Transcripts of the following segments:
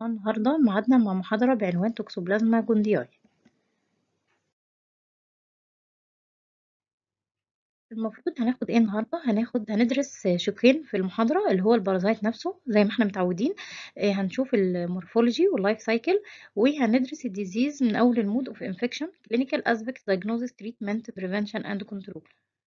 النهاردة ميعادنا مع محاضرة بعنوان توكسوبلازما جوندياي المفروض هناخد ايه النهاردة هناخد هندرس شقين في المحاضرة اللي هو البارازايت نفسه زي ما احنا متعودين آه، هنشوف المورفولوجي واللايف سايكل وهندرس الديزيز من اول المود اوف انفكشن كلينيكال اسبكت diagnosis تريتمنت بريفنشن اند كنترول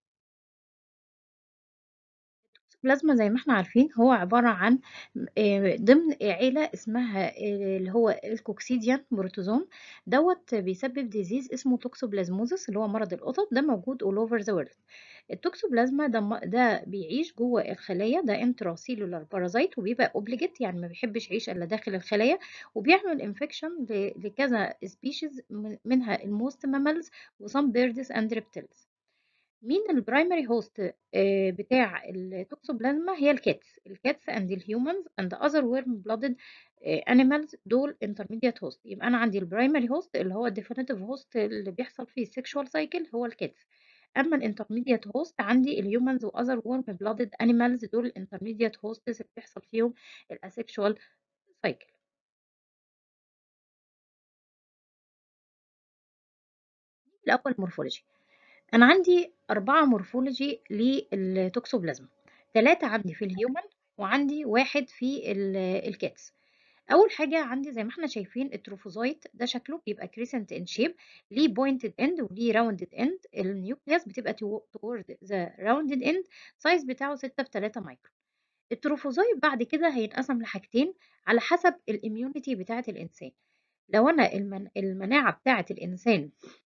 البلازما زي ما احنا عارفين هو عبارة عن آه، ضمن عيلة اسمها آه، اللي هو الكوكسيديان بروتوزوم دوت بيسبب ديزيز اسمه توكسوبلازموزس اللي هو مرض القطط ده موجود all over the world التوكسوبلازما ده, م- ده بيعيش جوه الخلايا ده انترا سيلولار بارازايت وبيبقى اوبليجيت يعني ما بيحبش يعيش الا داخل الخلايا وبيعمل انفكشن لكذا سبيشيز منها الموست مامالز وسام بيردز اند ريبتيلز مين البرايمري هوست بتاع التوكسوبلازما هي الكاتس الكاتس اند الهيومنز اند اذر ورم بلودد انيمالز دول انترميديت هوست يبقى انا عندي البرايمري هوست اللي هو الديفينيتيف هوست اللي بيحصل فيه السكشوال سايكل هو الكاتس اما الانترميديت هوست عندي الهيومنز واذر ورم بلودد انيمالز دول الانترميديت هوستس اللي بيحصل فيهم الاسكشوال سايكل الاول مورفولوجي انا عندي أربعة مورفولوجي للتوكسوبلازما ثلاثة عندي في الهيومن وعندي واحد في ال- الكاتس اول حاجه عندي زي ما احنا شايفين التروفوزايت ده شكله بيبقى كريسنت ان شيب ليه بوينتد اند وليه راوندد اند النيوكليوس بتبقى تورد ذا راوندد اند سايز بتاعه 6 في 3 مايكرون التروفوزايت بعد كده هينقسم لحاجتين على حسب الاميونيتي بتاعه الانسان لو انا المن... المناعه بتاعه الانسان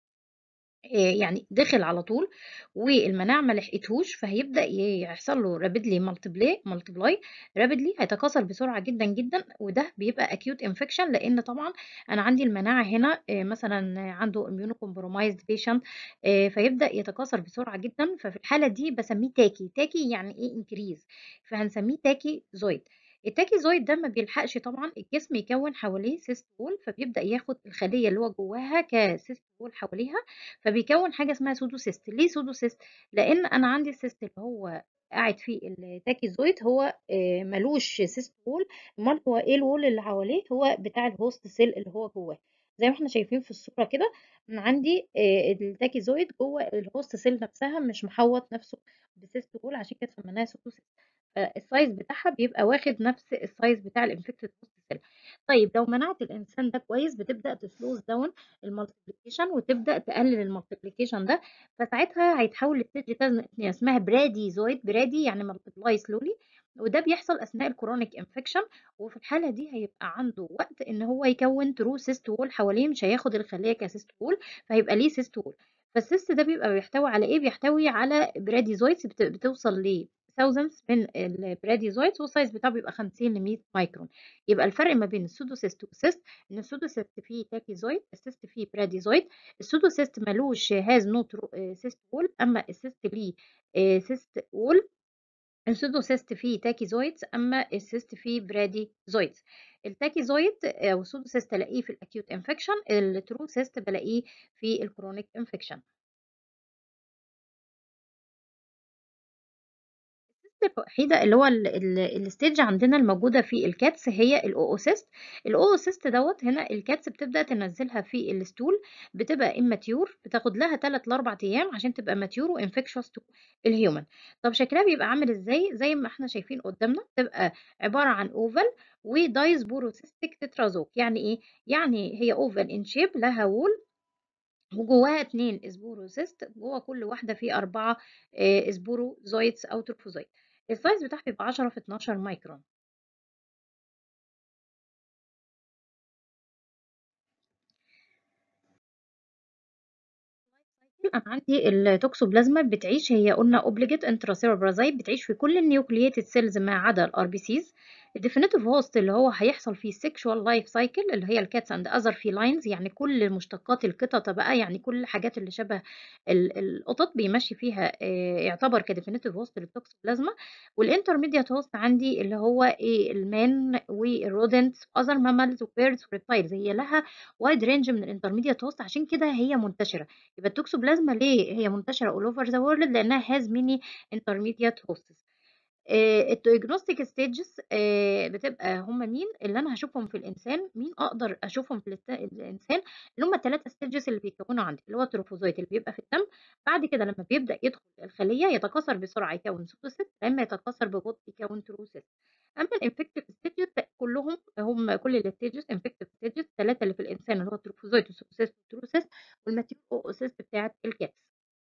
آه، يعني دخل على طول والمناعة ما لحقتهوش فهيبدأ يحصل له رابيدلي مالتيبلاي مالتيبلاي رابيدلي هيتكاثر بسرعة جدا جدا وده بيبقى اكيوت انفكشن لان طبعا انا عندي المناعة هنا آه، مثلا عنده اميونو كومبرومايزد بيشنت فيبدأ يتكاثر بسرعة جدا ففي الحالة دي بسميه تاكي تاكي يعني ايه انكريز فهنسميه تاكي زويد التاكيزويد ده ما بيلحقش طبعا الجسم يكون حواليه سيست وول فبيبدأ ياخد الخلية اللي هو جواها كسيست وول حواليها فبيكون حاجه اسمها سودوسيست ليه سودوسيست لان انا عندي السيست اللي هو قاعد فيه التاكيزويد هو آه، ملوش سيست وول امال هو ايه الوول اللي حواليه هو بتاع الهوست سيل اللي هو جواه زي ما احنا شايفين في الصوره كده من عندي آه، التاكيزويد جوه الهوست سيل نفسها مش محوط نفسه بسيست وول عشان كده سميناها سودوسيست السايز بتاعها بيبقى واخد نفس السايز بتاع الانفكتد هوست سيل طيب لو منعت الانسان ده كويس بتبدا تسلوز داون المالتيبليكيشن وتبدا تقلل المالتيبليكيشن ده فساعتها هيتحول لستيج تانية اسمها براديزويد برادي يعني مالتيبلاي سلولي وده بيحصل اثناء الكرونيك انفكشن وفي الحاله دي هيبقى عنده وقت ان هو يكون ترو سيست وول حواليه مش هياخد الخليه كسيست وول فهيبقى ليه سيست وول فالسيست ده بيبقى بيحتوي على ايه بيحتوي على براديزويدز بت- بتوصل ل thousands من البراديزويدز والسايز بتاعه بيبقى 50 ل 100 مايكرون يبقى الفرق ما بين السودوسيست والسيست ان السودوسيست فيه تاكيزويد السيست فيه براديزويد السودوسيست ملوش هاز نوت سيست وول اما السيست ليه سيست وول السودوسيست فيه تاكيزويدز اما السيست فيه براديزويدز التاكيزويد او السودوسيست الاقيه في الاكيوت انفكشن الترو سيست بلاقيه في الكرونيك انفكشن الوحيدة اللي هو ال- ال- الستيج عندنا الموجودة في الكاتس هي الأوسيست الأوسيست دوت هنا الكاتس بتبدأ تنزلها في الستول بتبقى اماتيور بتاخد لها 3 ل 4 أيام عشان تبقى ماتيور وانفكشوس تو الهيومن طب شكلها بيبقى عامل ازاي زي ما احنا شايفين قدامنا بتبقى عبارة عن اوفال ودايسبوروسيستيك تترازوك يعني ايه يعني هي اوفال ان شيب لها وول وجواها اتنين سبوروسيست جوه كل واحدة فيه أربعة آه، سبوروزويتس أو تروفوزويت السايز بتاعها بيبقى 10 في 12 مايكرون انا عندي التوكسوبلازما بتعيش هي قلنا اوبليجيت انتراسيلولار بارازايت بتعيش في كل النيوكلييتد سيلز ما عدا الار بي سيز الديفينيتيف هوست اللي هو هيحصل فيه سيكشوال لايف سايكل اللي هي الكاتس اند اذر فيلاينز يعني كل مشتقات القطط بقى يعني كل الحاجات اللي شبه ال- القطط بيمشي فيها آه، يعتبر كديفينيتيف هوست للتوكسوبلازما والانترميديات هوست عندي اللي هو ايه المان والرودنتس اذر مامالز وبيردز وريبتايلز هي لها وايد رينج من الانترميديات هوست عشان كده هي منتشره يبقى التوكسوبلازما ليه هي منتشرة all over the world لأنها has many intermediate hosts آآ الdiagnostic stages آآ بتبقى هم مين اللي أنا هاشوفهم في الإنسان، مين أقدر أشوفهم في الت الإنسان، اللي هم ال3 stages اللي بيتكوّنوا عندي، اللي هو التروفوزويت اللي بيبقى في الدم، بعد كده لمّا بيبدأ يدخل الخلية يتكاثر بسرعة يكوّن pseudocyst يا إمّا يتكاثر ببطء يكوّن true cyst. أمّا الinfective stages كلّهم هم كل الstages infective stages ال3 اللي في الإنسان اللي هو التروفوزويت والpseudocyst والtrue cyst والmature oocyst بتاعة الcats.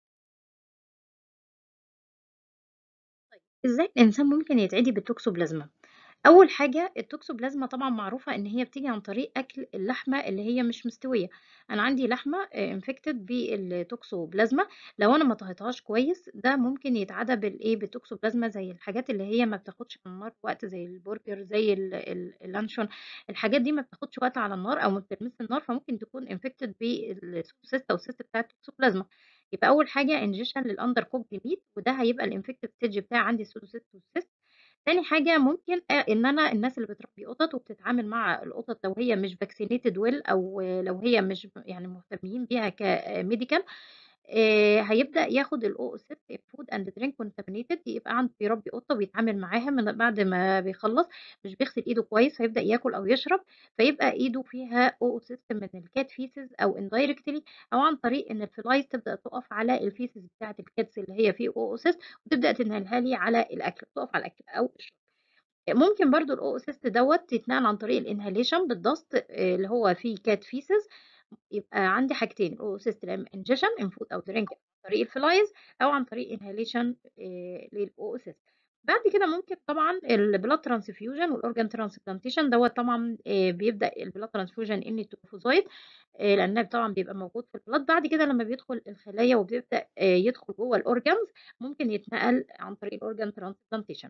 طيب إزاي الإنسان ممكن يتعدي بالتوكسوبلازما؟ أول حاجة التوكسوبلازما طبعًا معروفة إن هي بتيجي عن طريق أكل اللحمة اللي هي مش مستوية، أنا عندي لحمة آآ infected بالتوكسوبلازما لو أنا ما طهيتهاش كويس ده ممكن يتعدى بالإيه، بالتوكسوبلازما زي الحاجات اللي هي ما بتاخدش على النار وقت زي البرجر زي ال ال اللانشون، الحاجات دي ما بتاخدش وقت على النار أو ما بتلمسش النار فممكن تكون infected بالpseudocyst أو الcyst بتاع التوكسوبلازما، يبقى أول حاجة ingestion للundercooked meat وده هيبقى الinfective stage بتاعي عندي الpseudocyst والcyst. تاني حاجة ممكن آآ إن أنا الناس اللي بتربي قطط وبتتعامل مع القطط لو هي مش vaccinated well أو لو هي مش يعني مهتمين بيها كmedical آآ هيبدأ ياخد الOocyst food and drink contaminated يبقى عنده بيربي قطة وبيتعامل معاها من بعد ما بيخلّص مش بيغسل إيده كويس فيبدأ ياكل أو يشرب، فيبقى إيده فيها Oocyst من الcat feces أو indirectly أو عن طريق إن الفلايز تبدأ تُقف على الفيسز بتاعة الcats اللي هي فيه Oocyst وتبدأ تنقلها لي على الأكل، تُقف على الأكل أو الشرب. ممكن برضه الOocyst دوّة يتنقل عن طريق الinhalation بالضغط آآ اللي هو فيه cat feces يبقى عندي حاجتين Oocyst يا إما ingestion in food أو drink عن طريق الفلايز أو عن طريق inhalation آآ للOocyst. بعد كده ممكن طبعًا الblood transfusion والorgan transplantation دوّة طبعًا آآ بيبدأ الblood transfusion in التروفوزويت آآ لأنها طبعًا بيبقى موجود في البلاد، بعد كده لمّا بيدخل الخلايا وبيبدأ آآ يدخل جوّه الorgans ممكن يتنقل عن طريق الorgan transplantation.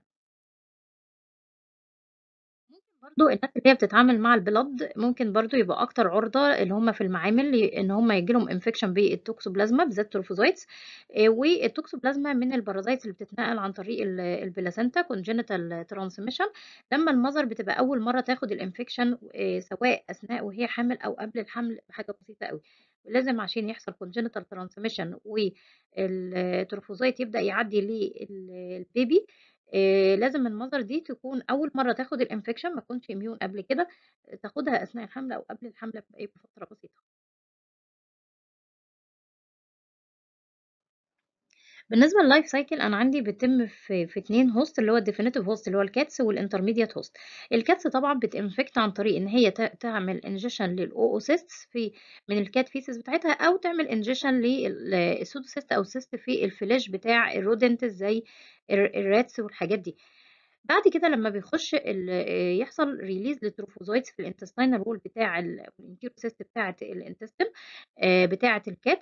ممكن برضه الناس اللي هي بتتعامل مع البلاد ممكن برضه يبقوا أكتر عُرضة اللي هم في المعامل إن هم ييجي لهم infection بالتوكسوبلازما بالذات التروفوزويتس آآ والتوكسوبلازما من البارازايتس اللي بتتنقل عن طريق ال البلاسنتا congenital transmission لمّا المother بتبقى أول مرّة تاخد الinfection آآ سواء أثناء وهي حامل أو قبل الحمل بحاجة بسيطة أوي، ولازم عشان يحصل congenital transmission والتروفوزويت يبدأ يعدّي لل الbaby آآ لازم الmother دي تكون أول مرّة تاخد الinfection ما تكونش immune قبل كده، تاخدها أثناء الحمل أو قبل الحمل بإيه بفترة بسيطة. بالنسبة للlife cycle أنا عندي بتتم في في 2 host اللي هو الdefinitive host اللي هو الcats والintermediate host. الcats طبعًا بتinfect عن طريق إن هي ت تعمل ingestion للOocysts في من الcat feces بتاعتها أو تعمل ingestion لل الpseudocyst أو cyst في الفلاش بتاع الrodent زي الر الrats والحاجات دي. بعد كده لمّا بيخش ال آآ يحصل release للتروفوزويتس في الintestinal wall بتاع ال الenteric cyst بتاعة الintestine آآ بتاعة الcat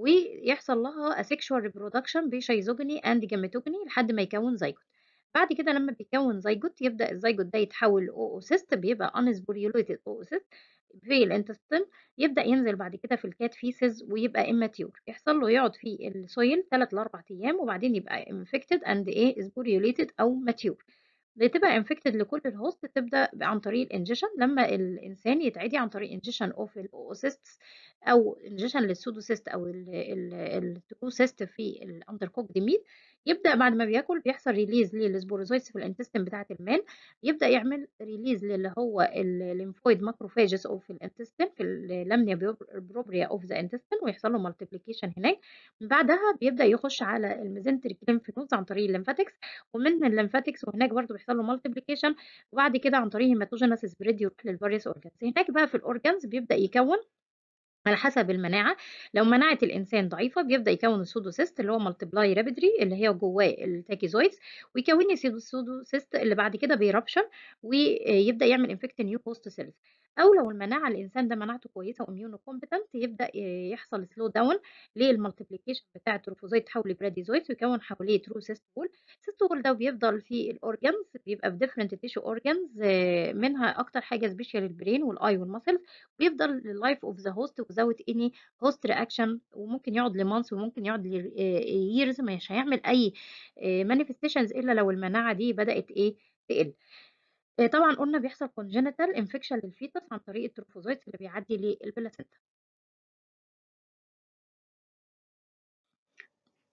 ويحصل لها asexual reproduction بشيزوجني and gametogeny لحد ما يكوّن zygote. بعد كده لمّا بيكوّن zygote يبدأ الzygote ده يتحول لOocyst بيبقى unsporulated oocyst في الintestine يبدأ ينزل بعد كده في الcat feces ويبقى immature يحصل له يقعد في الsoil 3 ل4 أيام وبعدين يبقى infected and إيه sporulated أو mature. بتبقى infected لكل الhost تبدأ عن طريق الingestion لمّا الإنسان يتعدي عن طريق ingestion of الOocysts أو ingestion للpseudocyst أو ال ال الtrue cyst في الundercooked meat يبدأ بعد ما بياكل بيحصل release للsporozoites في الintestine بتاعة الman يبدأ يعمل release للي هو الlymphoid macrophages of الintestine في الlamina propria of the intestine ويحصل له multiplication هناك، بعدها بيبدأ يخش على الmesenteric lymph nodes عن طريق الlymphatics ومن الlymphatics وهناك برضه بيحصل له multiplication وبعد كده عن طريق hematogenous spread يروح للvarious organs هناك بقى في الorgans بيبدأ يكوّن على حسب المناعة، لو مناعة الإنسان ضعيفة بيبدأ يكوّن الpseudocyst اللي هو multiply rapidly اللي هي جواه التاكيزويدز ويكوّن لي pseudo pseudocyst اللي بعد كده بيrupture ويبدأ يعمل infect new host cells أو لو المناعة الإنسان ده مناعته كويسة وimmunocompetent يبدأ يحصل slow down للmultiplication بتاع التروفوزويت يتحول لbradyzoids ويكوّن حواليه true cyst wall الcyst wall ده بيفضل في الorgans بيبقى في different tissue organs منها أكتر حاجة special الbrain والeye والmuscles بيفضل للlife of the host without any host reaction وممكن يقعد لmonths وممكن يقعد ل آآ years مش هيعمل أي آآ manifestations إلا لو المناعة دي بدأت إيه تقل. آآ طبعًا قُلنا بيحصل congenital infection للفيتس عن طريق التروفوزويتس اللي بيعدّي للبلاسنتا.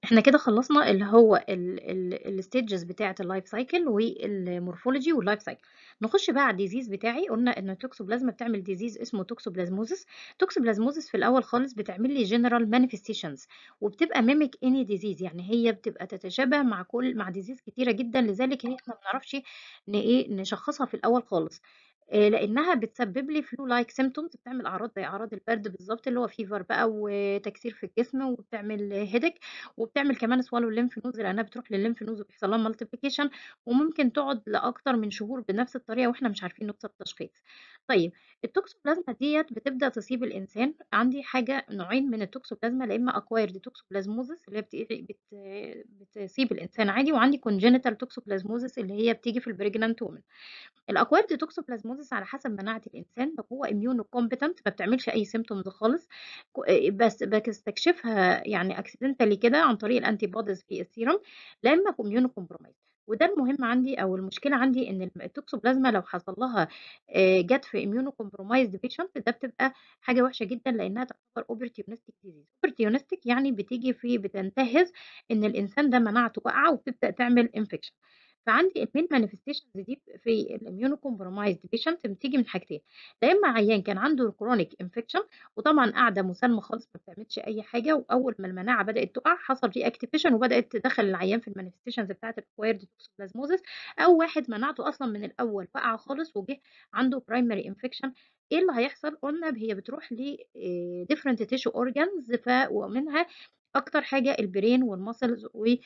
إحنا كده خلّصنا اللي هو ال ال الstages بتاعة الlife cycle والmorphology والlife cycle. نخش بقى على الdisease بتاعي، قُلنا إن الtoxoplasma بتعمل disease اسمه toxoplasmosis. toxoplasmosis في الأول خالص بتعمل لي general manifestations وبتبقى mimic any disease يعني هي بتبقى تتشابه مع كل مع disease كتيرة جدًا، لذلك هي إحنا ما بنعرفش ن إيه، نشخّصها في الأول خالص. آآ لإنها بتسبب لي flu like symptoms بتعمل أعراض زي أعراض البرد بالضبط، اللي هو fever بقى وتكسير في الجسم وبتعمل headache وبتعمل كمان swallow lymph nodes لإنها بتروح للlymph nodes وبيحصل لها multiplication وممكن تقعد لأكتر من شهور بنفس الطريقة وإحنا مش عارفين نوصل لتشخيص. طيب الtoxoplasma ديّة بتبدأ تصيب الإنسان، عندي حاجة نوعين من الtoxoplasma لا إما acquired toxoplasmosis اللي هي بت بت بتصيب الإنسان عادي، وعندي congenital toxoplasmosis اللي هي بتيجي في الpregnant women. الacquired toxoplasmosis على حسب مناعة الإنسان، لو هو immunocompetent ما بتعملش أي symptoms خالص، ك بس باستكشفها يعني accidentally كده عن طريق الantibodies في السيرم، لا إما immunocompromised. وده المهم عندي أو المشكلة عندي إن الم الtoxoplasma لو حصل لها آآ جات في immunocompromised patient ده بتبقى حاجة وحشة جدًا لإنها تعتبر opportunistic disease. opportunistic يعني بتيجي في بتنتهز إن الإنسان ده مناعته واقعة وبتبدأ تعمل infection. فعندي الmain manifestations دي في الimmunocompromised patient بتيجي من حاجتين، لا إما عيان كان عنده chronic infection وطبعًا قاعدة مسالمة خالص ما بتعملش أي حاجة، وأول ما المناعة بدأت تُقع حصل reactivation وبدأت تدخّل العيان في الmanifestations بتاعة الacquired toxoplasmosis أو واحد مناعته أصلًا من الأول واقعة خالص وجه عنده primary infection إيه اللي هيحصل؟ قُلنا هي بتروح ل آآ different tissue organs ف ومنها أكتر حاجة الbrain والmuscles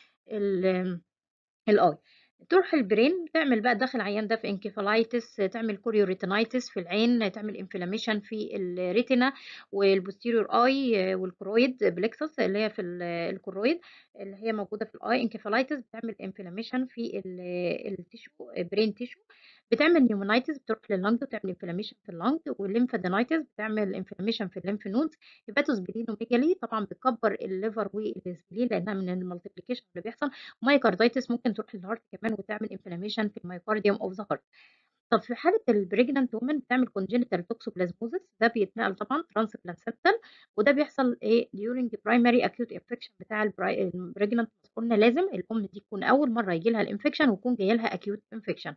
وال الeye. تروح الbrain تعمل بقى تدخّل العيان ده في encephalitis تعمل chorioretinitis في العين، تعمل inflammation في الretina والposterior eye والchoroid plexus اللي هي في ال الchoroid اللي هي موجودة في الeye encephalitis بتعمل inflammation في ال الtissue brain tissue بتعمل pneumonitis بتروح للlung وتعمل inflammation في الlung والlymphadenitis بتعمل inflammation في الlymph nodes hepatosplenomegaly طبعًا بتكبّر الliver والspleen لإنها من الmultiplication اللي بيحصل myocarditis ممكن تروح للheart كمان وتعمل inflammation في المyocardium of the heart. طب في حالة الpregnant woman بتعمل congenital toxoplasmosis ده بيتنقل طبعًا transplacental وده بيحصل إيه during primary acute infection بتاع البر الpregnant قُلنا لازم الأم دي تكون أول مرة ييجي لها الinfection ويكون جاي لها acute infection.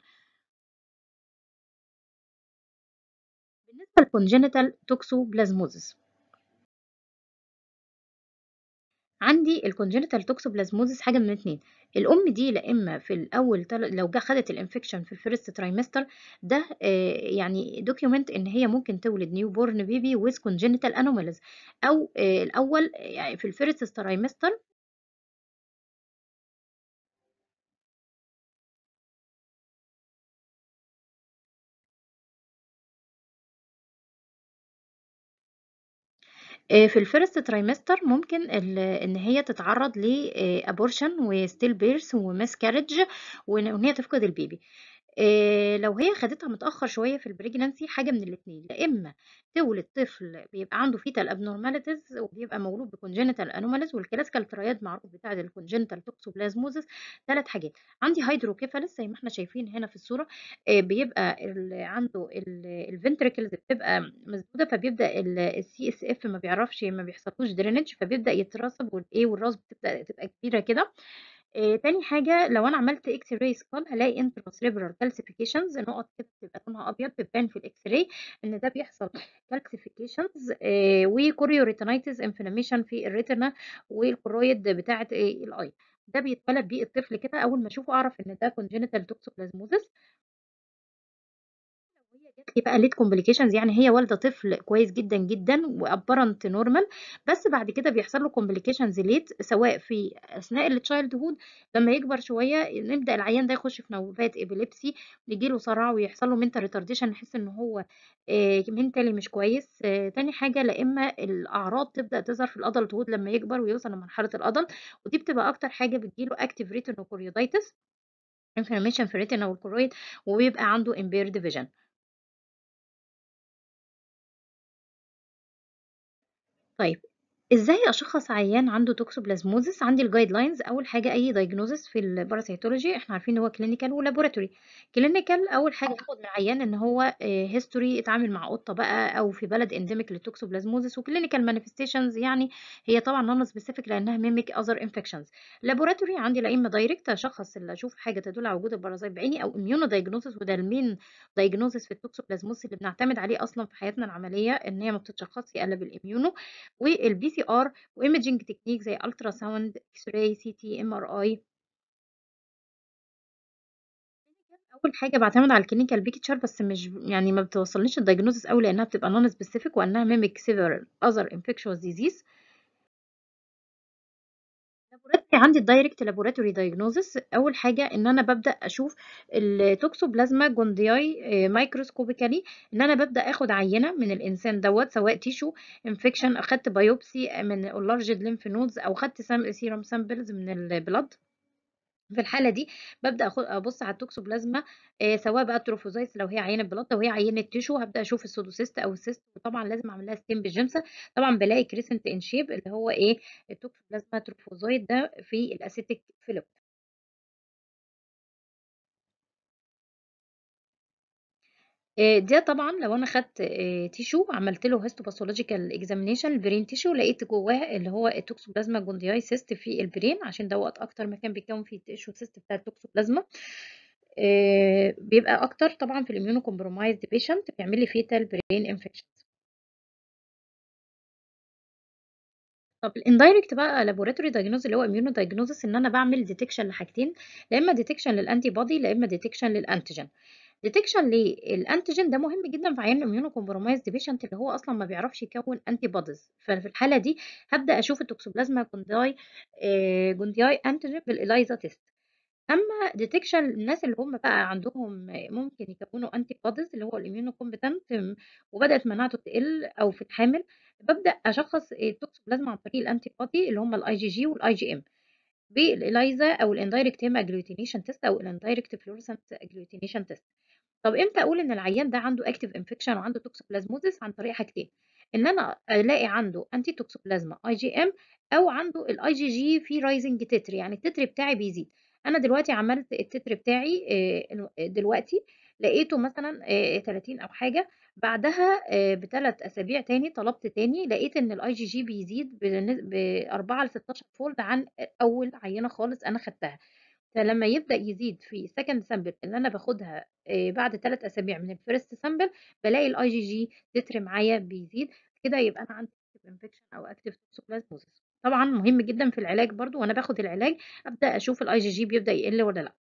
بالنسبة لcongenital toxoplasmosis عندي الcongenital toxoplasmosis حاجة من الاتنين، الأم دي لا إما في الأول تل لو جه خدت الinfection في الfirst trimester ده آآ يعني document إن هي ممكن تولد newborn baby with congenital anomalies أو آآ الأول يعني في الfirst trimester آآ في الfirst trimester ممكن ال إن هي تتعرّض ل آآ abortion وstillbirth وmiscarriage وإن وإن هي تفقد البيبي. آآ لو هي خدتها متأخر شوية في الpregnancy حاجة من الاتنين، لا إما تولد طفل بيبقى عنده fetal abnormalities وبيبقى مولود بcongenital anomalies والclassical triad معروف بتاع الcongenital toxoplasmosis 3 حاجات، عندي hydrocephalus زي ما إحنا شايفين هنا في الصورة آآ بيبقى ال عنده ال الventricles بتبقى مسدودة فبيبدأ ال الCSF ما بيعرفش ما بيحصلوش drainage فبيبدأ يترسب والإيه والراس بتبدأ تبقى كبيرة كده. آآ تاني حاجة لو أنا عملت X-ray skull هالاقي intracerebral calcifications نقط كده بتبقى لونها أبيض بتبان في الX-ray إن ده بيحصل calcifications آآ وchorioretinitis inflammation في الretina والchoroid بتاعة آآ الeye ده بيتولد بيه الطفل كده أول ما أشوفه أعرف إن ده congenital toxoplasmosis. وهي جات لي بقى late complications يعني هي والدة طفل كويس جدًا، جدًا وapparent normal بس بعد كده بيحصل له complications late سواء في أثناء الchildhood لمّا يكبر شوية نبدأ العيان ده يخش في نوبات epilepsy ييجي له صرع ويحصل له mental retardation نحس إن هو آآ mentally مش كويس. آآ تاني حاجة لا إما الأعراض تبدأ تظهر في الadulthood لمّا يكبر ويوصل لمرحلة الadult ودي بتبقى أكتر حاجة بتيجي له active retinochoroiditis inflammation في الretina والchoroid وبيبقى عنده impaired vision. طيب إزاي أشخّص عيان عنده toxoplasmosis؟ عندي الguide lines أول حاجة أي diagnosis في الparasitology إحنا عارفين إن هو clinical وlaboratory. clinical أول حاجة هاخد من العيان إن هو آآ history اتعامل مع قطة بقى أو في بلد endemic للtoxoplasmosis وclinical manifestations يعني هي طبعًا non specific لأنها mimic other infections. laboratory عندي لا إما direct أشخّص ال أشوف حاجة تدل على وجود البارازايت بعيني أو immunodiagnosis وده الmain diagnosis في الtoxoplasmosis اللي بنعتمد عليه أصلًا في حياتنا العملية إن هي ما بتتشخّصش إلا بالimmuno والPCR وimaging technique زي ultrasound، X-ray، CT، MRI. أول حاجة باعتمد على الclinical picture بس مش يعني ما بتوصّلنيش الdiagnosis أوي لأنها بتبقى non specific وإنها mimic several other infectious disease. laboratory عندي الdirect laboratory diagnosis أول حاجة إن أنا بابدأ أشوف الtoxoplasma gondii آآ microscopically إن أنا بابدأ آخد عينة من الإنسان دوّة سواء tissue infection أخدت biopsy من enlarged lymph nodes أو خدت سام serum samples من الblood. في الحالة دي بابدأ أخ أبُص على الtoxoplasma آآ سواء بقى trophozoites لو هي عينة blood لو هي عينة tissue هابدأ أشوف الpseudocyst أو الcyst وطبعًا لازم أعمل لها stain بالجِمسة طبعًا بالاقي crescent in shape اللي هو إيه الtoxoplasma trophozoite ده في الacetic fluid. آآ ده طبعًا لو أنا خدت آآ tissue عملت له histopathological examination الbrain tissue لقيت جواه اللي هو الtoxoplasma gondii cyst في الbrain عشان دوّة أكتر مكان بيتكوّن فيه الtissue cyst بتاع الtoxoplasma آآ بيبقى أكتر طبعًا في الimmunocompromised patient بيعمل لي fatal brain infections. طب الindirect بقى laboratory diagnosis اللي هو immunodiagnosis إن أنا باعمل detection لحاجتين لا إما detection للantibody لا إما detection للantigen. detection للأنتيجين ده مهم جدًا في عيان immunocompromised patient اللي هو أصلًا ما بيعرفش يكوّن antibodies ففي الحالة دي هابدأ أشوف الtoxoplasma gondii آآ gondii antigen بالELISA test. أمّا detection الناس اللي هم بقى عندهم ممكن يكوّنوا antibodies اللي هو الimmunocompetent وبدأت مناعته تقِل أو في الحامل، بابدأ أشخّص الtoxoplasma عن طريق الantibody اللي هم الIgG والIgM بالELISA أو الindirect hemagglutination test أو الindirect fluorescent agglutination test. طب إمتى أقول إن العيان ده عنده active infection وعنده toxoplasmosis عن طريق حاجتين، إن أنا ألاقي عنده antitoxoplasma IgM أو عنده الIgG فيه rising titer يعني التتر بتاعي بيزيد. أنا دلوقتي عملت التتر بتاعي آآ دلوقتي لقيته مثلًا آآ 30 أو حاجة بعدها آآ ب3 أسابيع تاني طلبت تاني لقيت إن الIgG بيزيد بن ب4 ل16 fold عن أول عينة خالص أنا خدتها. فلمّا يبدأ يزيد في الsecond sample اللي أنا باخدها آآ بعد 3 أسابيع من الfirst sample بالاقي الIgG تتر معايا بيزيد، كده يبقى أنا عندي active infection أو active toxoplasmosis. طبعًا مهم جدًا في العلاج برضه وأنا باخد العلاج أبدأ أشوف الIgG بيبدأ يقل والّا لأ.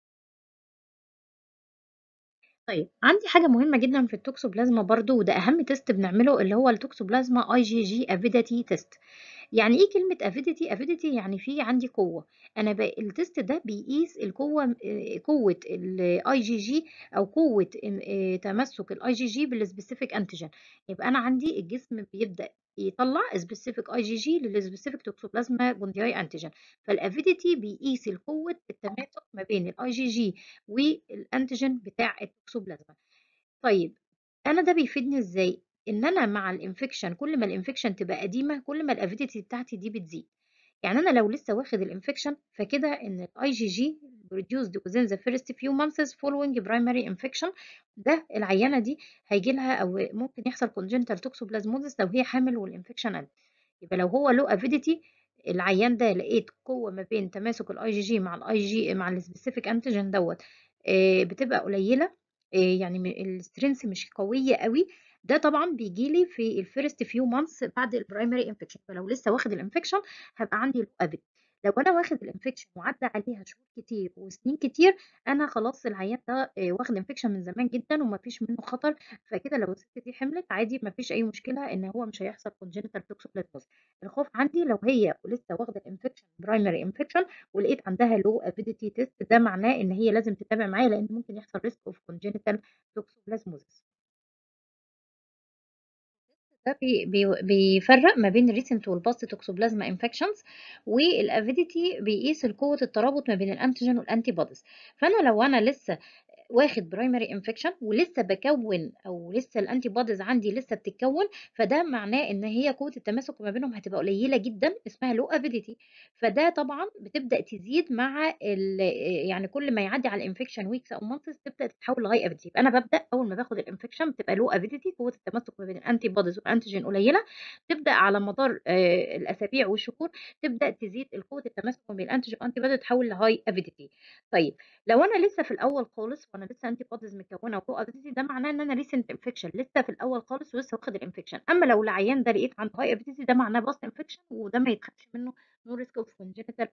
طيب عندي حاجة مهمة جدًا في الtoxoplasma برضه وده أهم test بنعمله اللي هو الtoxoplasma IgG avidity test. يعني إيه كلمة avidity؟ avidity يعني في عندي قوة، أنا ب الtest ده بيقيس القوة آآ قوة الIgG أو قوة ام آآ تمسّك الIgG بالspecific antigen يبقى أنا عندي الجسم بيبدأ يطلّع specific IgG للspecific toxoplasma gondii antigen فالavidity بيقيس القوة التماسك ما بين الIgG والantigen بتاع الtoxoplasma. طيب أنا ده بيفيدني إزاي؟ إن أنا مع الinfection كل ما الinfection تبقى قديمة كل ما الavidity بتاعتي دي بتزيد. يعني أنا لو لسه واخد الinfection فكده إن الIgG produced within the first few months following primary infection ده العيانة دي هييجي لها أو ممكن يحصل congenital toxoplasmosis لو هي حامل والinfection قَل. يبقى لو هو low avidity العيان ده لقيت قوة ما بين تماسك الIgG مع الIg مع الspecific antigen دوّة آآ بتبقى قليلة آآ يعني م الstrength مش قوية أوي، ده طبعًا بييجي لي في الfirst few months بعد الprimary infection فلو لسه واخد الinfection هابقى عندي low avidity. لو أنا واخد الinfection وعدّى عليها شهور كتير وسنين كتير أنا خلاص العيان ده آآ واخد infection من زمان جدًا وما فيش منه خطر، فكده لو الست دي حملت عادي ما فيش أي مشكلة إن هو مش هيحصل congenital toxoplasmosis. الخوف عندي لو هي لسه واخدة الinfection primary infection ولقيت عندها low avidity test ده معناه إن هي لازم تتابع معايا لإن ممكن يحصل risk of congenital toxoplasmosis. ده بي بي بيفرّق ما بين الrecent والpast toxoplasma infections والavidity بيقيس القوة الترابط ما بين الantigen والantibodies. فأنا لو أنا لسه واخد برايمري انفكشن ولسه بكون او لسه الانتي بوديز عندي لسه بتتكون فده معناه ان هي قوه التماسك ما بينهم هتبقى قليله جدا اسمها لو افيديتي فده طبعا بتبدا تزيد مع ال يعني كل ما يعدي على الانفكشن ويكس او مانثس تبدا تتحول لهاي افيديتي انا ببدا اول ما باخد الانفكشن بتبقى لو افيديتي قوه التماسك ما بين الانتي بوديز والانتيجين قليله تبدا على مدار آه، الاسابيع والشهور تبدا تزيد قوه التماسك ما بين الانتيجين والانتي بودي تتحول لهاي افيديتي طيب لو انا لسه في الاول خالص وانا لسه انتي بوديز مكونه وفوق افيديتي ده معناه ان انا ريسنت انفكشن لسه في الاول خالص ولسه واخد الانفكشن اما لو العيان ده لقيت عنده هاي افيديتي ده معناه باست انفكشن وده ما يتخافش منه نو ريسك اوف كونجنتال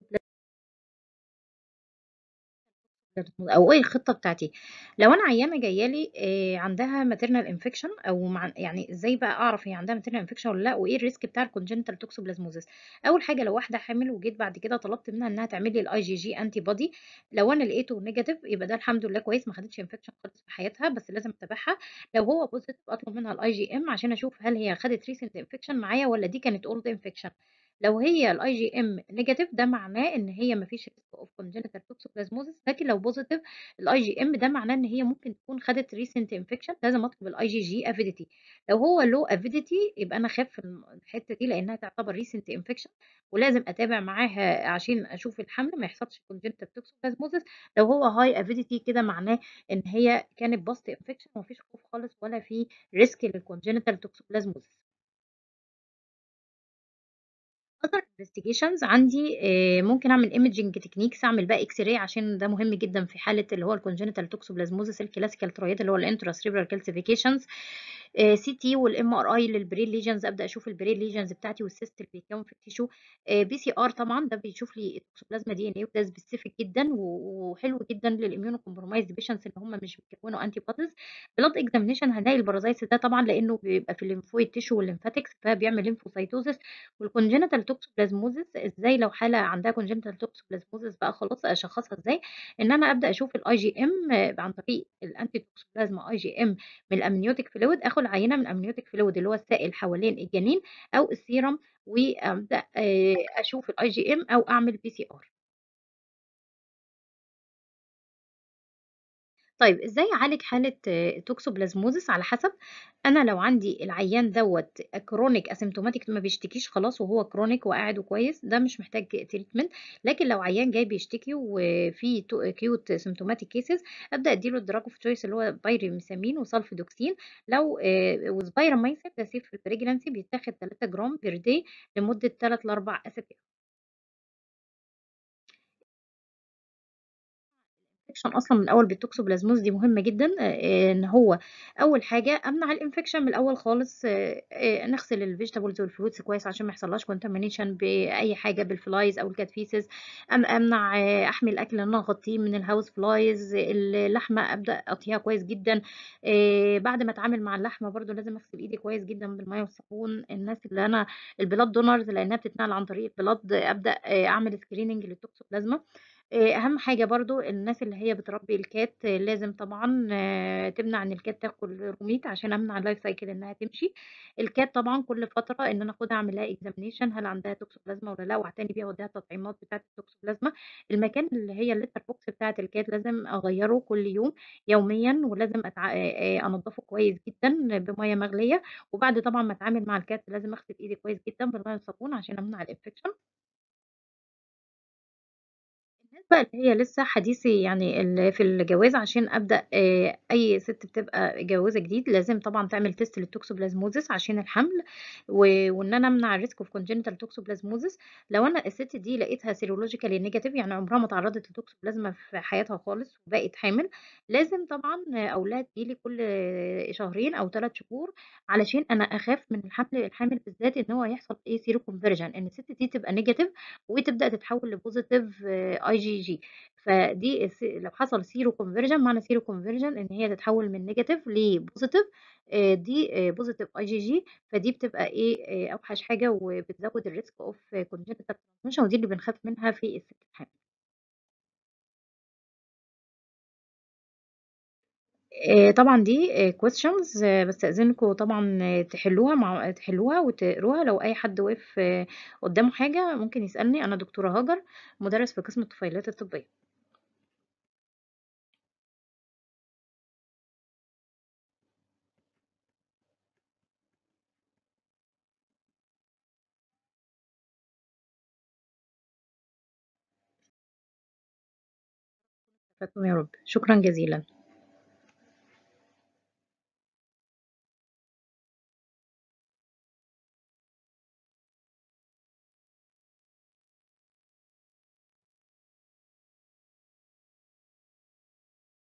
او ايه الخطه بتاعتي لو انا عيانه جايه لي آه، عندها ماتيرنال انفكشن او مع يعني ازاي بقى اعرف هي عندها ماتيرنال انفكشن ولا لا وايه الريسك بتاع الكونجنتال توكسوبلازموزس اول حاجه لو واحده حامل وجيت بعد كده طلبت منها انها تعمل لي الاي جي جي انتي بودي لو انا لقيته نيجاتيف يبقى ده الحمد لله كويس ما خدتش انفكشن خالص في حياتها بس لازم اتابعها لو هو بوزيتيف اطلب منها الاي جي ام عشان اشوف هل هي خدت ريسنت انفكشن معايا ولا دي كانت اولد انفكشن لو هي الاي جي ام نيجاتيف ده معناه ان هي ما فيش ريسك اوف كونجنتال توكسوبلازموزس لكن لو بوزيتيف الاي جي ام ده معناه ان هي ممكن تكون خدت ريسنت انفكشن لازم اطلب الاي جي جي افيديتي لو هو لو افيديتي يبقى انا خاف في الحته دي لانها تعتبر ريسنت انفكشن ولازم اتابع معاها عشان اشوف الحمل ما يحصلش كونجنتال توكسوبلازموزس لو هو هاي افيديتي كده معناه ان هي كانت باست انفكشن ومفيش خوف خالص ولا في ريسك للكونجنتال توكسوبلازموزس other investigations عندي آه، ممكن اعمل imaging techniques اعمل بقى اكس راي عشان ده مهم جدا في حاله اللي هو الكونجنتال توكسوبلازموزس الكلاسيكال ترويد اللي هو الانترا سيريبرال كالسيفيكيشنز سي تي والام ار اي للبرين ليجنز ابدا اشوف البرين ليجنز بتاعتي والسيست اللي بيتكون في التيشو بي سي ار طبعا ده بيشوف لي التوكسوبلازما دي ان ايه وده سبيسيفيك جدا و- وحلو جدا للاميونو كومبرومايزد بيشنتس اللي هم مش بيكونوا انتي بوديز بلاد اكزامينشن هنلاقي البرازيتس ده طبعا لانه بيبقى في الليمفويد تيشو والليمفاتكس فبيعمل ليمفوسايتوزس والكونجنتال توكسوبلازموزس ازاي لو حاله عندها كونجنتال توكسوبلازموزس بقى خلاص اشخصها ازاي ان انا ابدا اشوف الاي جي ام عن طريق الانتي توكسوبلازما اي جي ام من الامنيوتيك فلويد اخد عينه من الامنيوتيك فلويد اللي هو السائل حوالين الجنين او السيرم وابدا آه، اشوف الاي جي ام او اعمل بي سي ار طيب إزاي أعالج حالة آه، توكسوبلازموزس على حسب أنا لو عندي العيان دوت كرونيك اسيمتوماتيك ما بيشتكيش خلاص وهو كرونيك وقاعد وكويس ده مش محتاج تريتمنت لكن لو عيان جاي بيشتكي وفي كيوت سيمتوماتيك كيسز أبدأ أديله الدراج اوف تشويس اللي هو بايريميثامين وسلفيدوكسين لو وسبايراميثين ده سيف في البريجنانسي بيتاخد 3 جرام بير داي لمدة 3 ل 4 أسابيع الانفكشن اصلا من الاول بالتوكسوبلازموز دي مهمه جدا آه، ان هو اول حاجه امنع الانفكشن من الاول خالص آه، آه، نغسل الفيجيتابلز والفروتس كويس عشان ما يحصلهاش كونتامينيشن باي حاجه بالفلايز او الكات فيسز أم امنع آه، احمي الاكل ان انا اغطيه من الهاوس فلايز اللحمه ابدا اطهيها كويس جدا آه، بعد ما اتعامل مع اللحمه برضو لازم اغسل ايدي كويس جدا بالميه والصابون الناس اللي انا البلاد دونرز لانها بتتنقل عن طريق البلاد ابدا آه، اعمل سكريننج للتوكسوبلازما آه، اهم حاجه برضو الناس اللي هي بتربي الكات آه، لازم طبعا آه، تمنع ان الكات تاكل روميت عشان امنع اللايف سايكل انها تمشي الكات طبعا كل فتره ان انا اخدها اعمل لها اكزامينيشن هل عندها توكسوبلازما ولا لا واعتني بيها واديها التطعيمات بتاعه التوكسوبلازما المكان اللي هي الليتر بوكس بتاعه الكات لازم اغيره كل يوم يوميا ولازم أتع... آه، آه، انضفه كويس جدا بميه مغليه وبعد طبعا ما اتعامل مع الكات لازم اغسل ايدي كويس جدا بالميه والصابون عشان امنع الانفكشن الناس بقى اللي هي لسه حديثي يعني ال- في الجواز عشان ابدا آه، اي ست بتبقى جوازه جديد لازم طبعا تعمل تيست للتوكسوبلازموزس عشان الحمل و- وان انا امنع الريسك اوف كونجنتال توكسوبلازموزس لو انا الست دي لقيتها سيرولوجيكالي نيجاتيف يعني عمرها ما تعرضت لتوكسوبلازما في حياتها خالص وبقت حامل لازم طبعا اولاد تجيلي كل شهرين او ثلاث شهور علشان انا اخاف من الحمل الحامل بالذات ان هو يحصل ايه سيرو كونفرجن ان الست دي تبقى نيجاتيف وتبدا تتحول لبوزيتيف اي جي جي فدي الس- لو حصل سيرو كونفرجن معنى سيرو كونفرجن ان هي تتحول من نيجاتيف لبوزيتيف آه، دي بوزيتيف اي جي جي فدي بتبقى ايه آه، اوحش حاجه وبتزود الريسك اوف كونجنتال ترانسميشن ودي اللي بنخاف منها في الست الحامل آه، طبعا دي questions آه، بستأذنكم طبعا آه، تحلوها مع تحلوها وتقروها لو اي حد وقف آه، قدامه حاجه ممكن يسألني انا دكتوره هاجر مدرس في قسم الطفيلات الطبيه فتهم يا رب شكرا جزيلا